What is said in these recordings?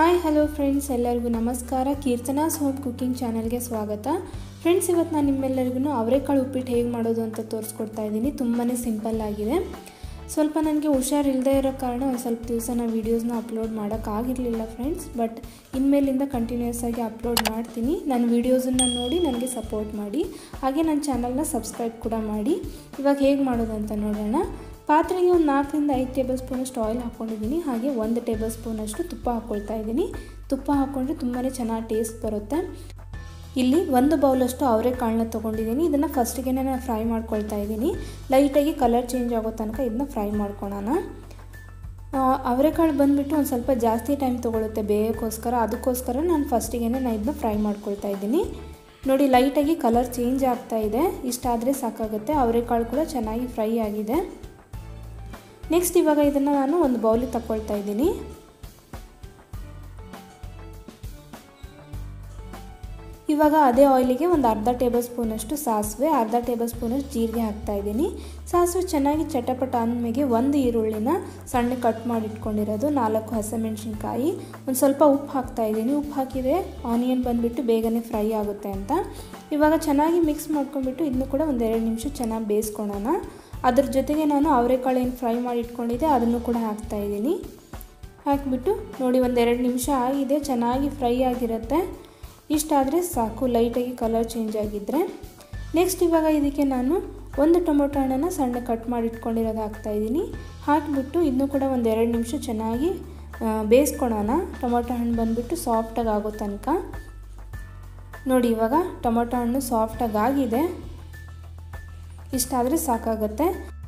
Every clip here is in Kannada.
ಹಾಯ್ ಹಲೋ ಫ್ರೆಂಡ್ಸ್ ಎಲ್ಲರಿಗೂ ನಮಸ್ಕಾರ ಕೀರ್ತನಾಸ್ ಹೋಮ್ ಕುಕಿಂಗ್ ಚಾನಲ್ಗೆ ಸ್ವಾಗತ ಫ್ರೆಂಡ್ಸ್ ಇವತ್ತು ನಾನು ನಿಮ್ಮೆಲ್ಲರಿಗೂ ಅವರೆಕಾಳು ಉಪ್ಪಿಟ್ಟು ಹೇಗೆ ಮಾಡೋದು ಅಂತ ತೋರಿಸ್ಕೊಡ್ತಾ ಇದ್ದೀನಿ ತುಂಬಾ ಸಿಂಪಲ್ ಆಗಿದೆ ಸ್ವಲ್ಪ ನನಗೆ ಹುಷಾರಿಲ್ಲದೆ ಇರೋ ಕಾರಣ ಒಂದು ಸ್ವಲ್ಪ ದಿವಸ ನಾನು ವೀಡಿಯೋಸ್ನ ಅಪ್ಲೋಡ್ ಮಾಡೋಕ್ಕಾಗಿರಲಿಲ್ಲ ಫ್ರೆಂಡ್ಸ್ ಬಟ್ ಇನ್ಮೇಲಿಂದ ಕಂಟಿನ್ಯೂಸ್ ಆಗಿ ಅಪ್ಲೋಡ್ ಮಾಡ್ತೀನಿ ನನ್ನ ವೀಡಿಯೋಸನ್ನು ನೋಡಿ ನನಗೆ ಸಪೋರ್ಟ್ ಮಾಡಿ ಹಾಗೆ ನನ್ನ ಚಾನಲ್ನ ಸಬ್ಸ್ಕ್ರೈಬ್ ಕೂಡ ಮಾಡಿ ಇವಾಗ ಹೇಗೆ ಮಾಡೋದು ಅಂತ ನೋಡೋಣ ಪಾತ್ರೆಗೆ ಒಂದು ನಾಲ್ಕರಿಂದ ಐದು ಟೇಬಲ್ ಸ್ಪೂನಷ್ಟು ಆಯಿಲ್ ಹಾಕ್ಕೊಂಡಿದ್ದೀನಿ ಹಾಗೆ ಒಂದು ಟೇಬಲ್ ಸ್ಪೂನಷ್ಟು ತುಪ್ಪ ಹಾಕ್ಕೊಳ್ತಾ ಇದ್ದೀನಿ ತುಪ್ಪ ಹಾಕ್ಕೊಂಡ್ರೆ ತುಂಬಾ ಚೆನ್ನಾಗಿ ಟೇಸ್ಟ್ ಬರುತ್ತೆ ಇಲ್ಲಿ ಒಂದು ಬೌಲಷ್ಟು ಅವರೆಕಾಳನ್ನ ತೊಗೊಂಡಿದ್ದೀನಿ ಇದನ್ನು ಫಸ್ಟಿಗೆ ನಾನು ಫ್ರೈ ಮಾಡ್ಕೊಳ್ತಾ ಇದ್ದೀನಿ ಲೈಟಾಗಿ ಕಲರ್ ಚೇಂಜ್ ಆಗೋ ತನಕ ಇದನ್ನ ಫ್ರೈ ಮಾಡ್ಕೊಳೋಣ ಅವರೆಕಾಳು ಬಂದುಬಿಟ್ಟು ಒಂದು ಸ್ವಲ್ಪ ಜಾಸ್ತಿ ಟೈಮ್ ತೊಗೊಳುತ್ತೆ ಬೇಯೋಕ್ಕೋಸ್ಕರ ಅದಕ್ಕೋಸ್ಕರ ನಾನು ಫಸ್ಟಿಗೆ ನಾನು ಇದನ್ನ ಫ್ರೈ ಮಾಡ್ಕೊಳ್ತಾ ಇದ್ದೀನಿ ನೋಡಿ ಲೈಟಾಗಿ ಕಲರ್ ಚೇಂಜ್ ಆಗ್ತಾ ಇದೆ ಇಷ್ಟಾದರೆ ಸಾಕಾಗುತ್ತೆ ಅವರೆಕಾಳು ಕೂಡ ಚೆನ್ನಾಗಿ ಫ್ರೈ ಆಗಿದೆ ನೆಕ್ಸ್ಟ್ ಇವಾಗ ಇದನ್ನು ನಾನು ಒಂದು ಬೌಲಿಗೆ ತಗೊಳ್ತಾ ಇದ್ದೀನಿ ಇವಾಗ ಅದೇ ಆಯಿಲಿಗೆ ಒಂದು ಅರ್ಧ ಟೇಬಲ್ ಸ್ಪೂನಷ್ಟು ಸಾಸಿವೆ ಅರ್ಧ ಟೇಬಲ್ ಸ್ಪೂನಷ್ಟು ಜೀರಿಗೆ ಹಾಕ್ತಾ ಇದ್ದೀನಿ ಸಾಸಿವೆ ಚೆನ್ನಾಗಿ ಚಟಪಟ ಅಂದಮೇಲೆ ಒಂದು ಈರುಳ್ಳಿನ ಸಣ್ಣ ಕಟ್ ಮಾಡಿ ಇಟ್ಕೊಂಡಿರೋದು ನಾಲ್ಕು ಹಸಿಮೆಣ್ಸಿನ್ಕಾಯಿ ಒಂದು ಸ್ವಲ್ಪ ಉಪ್ಪು ಹಾಕ್ತಾ ಇದ್ದೀನಿ ಉಪ್ಪು ಹಾಕಿದರೆ ಆನಿಯನ್ ಬಂದುಬಿಟ್ಟು ಬೇಗನೆ ಫ್ರೈ ಆಗುತ್ತೆ ಅಂತ ಇವಾಗ ಚೆನ್ನಾಗಿ ಮಿಕ್ಸ್ ಮಾಡ್ಕೊಂಡ್ಬಿಟ್ಟು ಇದನ್ನು ಕೂಡ ಒಂದು ಎರಡು ನಿಮಿಷ ಚೆನ್ನಾಗಿ ಬೇಯಿಸ್ಕೊಳೋಣ ಅದ್ರ ಜೊತೆಗೆ ನಾನು ಅವರೆಕಾಳು ಏನು ಫ್ರೈ ಮಾಡಿ ಇಟ್ಕೊಂಡಿದ್ದೆ ಅದನ್ನು ಕೂಡ ಹಾಕ್ತಾ ಇದ್ದೀನಿ ಹಾಕಿಬಿಟ್ಟು ನೋಡಿ ಒಂದೆರಡು ನಿಮಿಷ ಆಗಿದೆ ಚೆನ್ನಾಗಿ ಫ್ರೈ ಆಗಿರುತ್ತೆ ಇಷ್ಟಾದರೆ ಸಾಕು ಲೈಟಾಗಿ ಕಲರ್ ಚೇಂಜ್ ಆಗಿದ್ದರೆ ನೆಕ್ಸ್ಟ್ ಇವಾಗ ಇದಕ್ಕೆ ನಾನು ಒಂದು ಟೊಮೊಟೊ ಹಣ್ಣನ್ನು ಸಣ್ಣ ಕಟ್ ಮಾಡಿ ಇಟ್ಕೊಂಡಿರೋದು ಹಾಕ್ತಾಯಿದ್ದೀನಿ ಹಾಕಿಬಿಟ್ಟು ಇದನ್ನು ಕೂಡ ಒಂದು ಎರಡು ನಿಮಿಷ ಚೆನ್ನಾಗಿ ಬೇಯಿಸ್ಕೊಳೋಣ ಟೊಮೊಟೊ ಹಣ್ಣು ಬಂದುಬಿಟ್ಟು ಸಾಫ್ಟಾಗಿ ಆಗೋ ತನಕ ನೋಡಿ ಇವಾಗ ಟೊಮೊಟೊ ಹಣ್ಣು ಸಾಫ್ಟಾಗಿ ಆಗಿದೆ ಇಷ್ಟಾದರೆ ಸಾಕಾಗುತ್ತೆ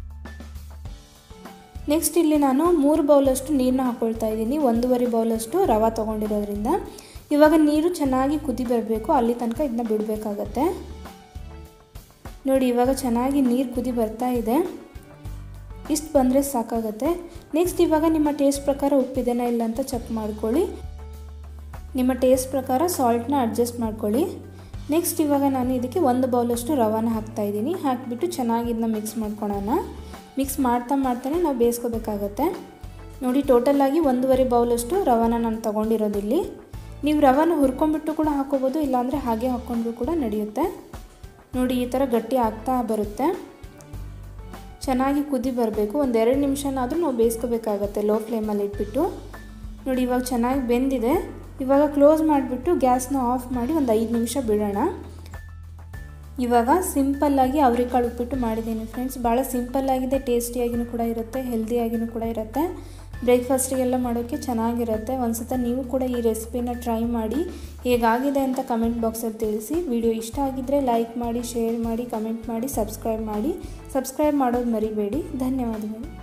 ನೆಕ್ಸ್ಟ್ ಇಲ್ಲಿ ನಾನು ಮೂರು ಬೌಲಷ್ಟು ನೀರನ್ನ ಹಾಕ್ಕೊಳ್ತಾ ಇದ್ದೀನಿ ಒಂದೂವರೆ ಬೌಲಷ್ಟು ರವೆ ತೊಗೊಂಡಿರೋದ್ರಿಂದ ಇವಾಗ ನೀರು ಚೆನ್ನಾಗಿ ಕುದಿ ಬರಬೇಕು ಅಲ್ಲಿ ತನಕ ಇದನ್ನ ಬಿಡಬೇಕಾಗತ್ತೆ ನೋಡಿ ಇವಾಗ ಚೆನ್ನಾಗಿ ನೀರು ಕುದಿ ಬರ್ತಾ ಇದೆ ಇಷ್ಟು ಬಂದರೆ ಸಾಕಾಗತ್ತೆ ನೆಕ್ಸ್ಟ್ ಇವಾಗ ನಿಮ್ಮ ಟೇಸ್ಟ್ ಪ್ರಕಾರ ಉಪ್ಪಿದೆನಾ ಇಲ್ಲ ಅಂತ ಚೆಕ್ ಮಾಡ್ಕೊಳ್ಳಿ ನಿಮ್ಮ ಟೇಸ್ಟ್ ಪ್ರಕಾರ ಸಾಲ್ಟ್ನ ಅಡ್ಜಸ್ಟ್ ಮಾಡ್ಕೊಳ್ಳಿ ನೆಕ್ಸ್ಟ್ ಇವಾಗ ನಾನು ಇದಕ್ಕೆ ಒಂದು ಬೌಲಷ್ಟು ರವಾನ ಹಾಕ್ತಾಯಿದ್ದೀನಿ ಹಾಕಿಬಿಟ್ಟು ಚೆನ್ನಾಗಿ ಇದನ್ನ ಮಿಕ್ಸ್ ಮಾಡ್ಕೊಳೋಣ ಮಿಕ್ಸ್ ಮಾಡ್ತಾ ಮಾಡ್ತಾನೆ ನಾವು ಬೇಯಿಸ್ಕೋಬೇಕಾಗತ್ತೆ ನೋಡಿ ಟೋಟಲಾಗಿ ಒಂದೂವರೆ ಬೌಲಷ್ಟು ರವಾನ ನಾನು ತೊಗೊಂಡಿರೋದಿಲ್ಲಿ ನೀವು ರವಾನ ಹುರ್ಕೊಂಡ್ಬಿಟ್ಟು ಕೂಡ ಹಾಕೋಬೋದು ಇಲ್ಲಾಂದರೆ ಹಾಗೆ ಹಾಕ್ಕೊಂಡ್ರು ಕೂಡ ನಡೆಯುತ್ತೆ ನೋಡಿ ಈ ಥರ ಗಟ್ಟಿ ಆಗ್ತಾ ಬರುತ್ತೆ ಚೆನ್ನಾಗಿ ಕುದಿ ಬರಬೇಕು ಒಂದೆರಡು ನಿಮಿಷನಾದರೂ ನಾವು ಬೇಯಿಸ್ಕೋಬೇಕಾಗತ್ತೆ ಲೋ ಫ್ಲೇಮಲ್ಲಿ ಇಟ್ಬಿಟ್ಟು ನೋಡಿ ಇವಾಗ ಚೆನ್ನಾಗಿ ಬೆಂದಿದೆ ಇವಾಗ ಕ್ಲೋಸ್ ಮಾಡಿಬಿಟ್ಟು ಗ್ಯಾಸ್ನ ಆಫ್ ಮಾಡಿ ಒಂದು ಐದು ನಿಮಿಷ ಬಿಡೋಣ ಇವಾಗ ಸಿಂಪಲ್ಲಾಗಿ ಅವರೆಕಾಳು ಉಪ್ಪಿಟ್ಟು ಮಾಡಿದ್ದೀನಿ ಫ್ರೆಂಡ್ಸ್ ಭಾಳ ಸಿಂಪಲ್ಲಾಗಿದೆ ಟೇಸ್ಟಿಯಾಗಿಯೂ ಕೂಡ ಇರುತ್ತೆ ಹೆಲ್ದಿಯಾಗಿಯೂ ಕೂಡ ಇರುತ್ತೆ ಬ್ರೇಕ್ಫಾಸ್ಟಿಗೆಲ್ಲ ಮಾಡೋಕ್ಕೆ ಚೆನ್ನಾಗಿರುತ್ತೆ ಒಂದು ಸತ ನೀವು ಕೂಡ ಈ ರೆಸಿಪಿನ ಟ್ರೈ ಮಾಡಿ ಹೇಗಾಗಿದೆ ಅಂತ ಕಮೆಂಟ್ ಬಾಕ್ಸಲ್ಲಿ ತಿಳಿಸಿ ವಿಡಿಯೋ ಇಷ್ಟ ಆಗಿದ್ದರೆ ಲೈಕ್ ಮಾಡಿ ಶೇರ್ ಮಾಡಿ ಕಮೆಂಟ್ ಮಾಡಿ ಸಬ್ಸ್ಕ್ರೈಬ್ ಮಾಡಿ ಸಬ್ಸ್ಕ್ರೈಬ್ ಮಾಡೋದು ಮರಿಬೇಡಿ ಧನ್ಯವಾದಗಳು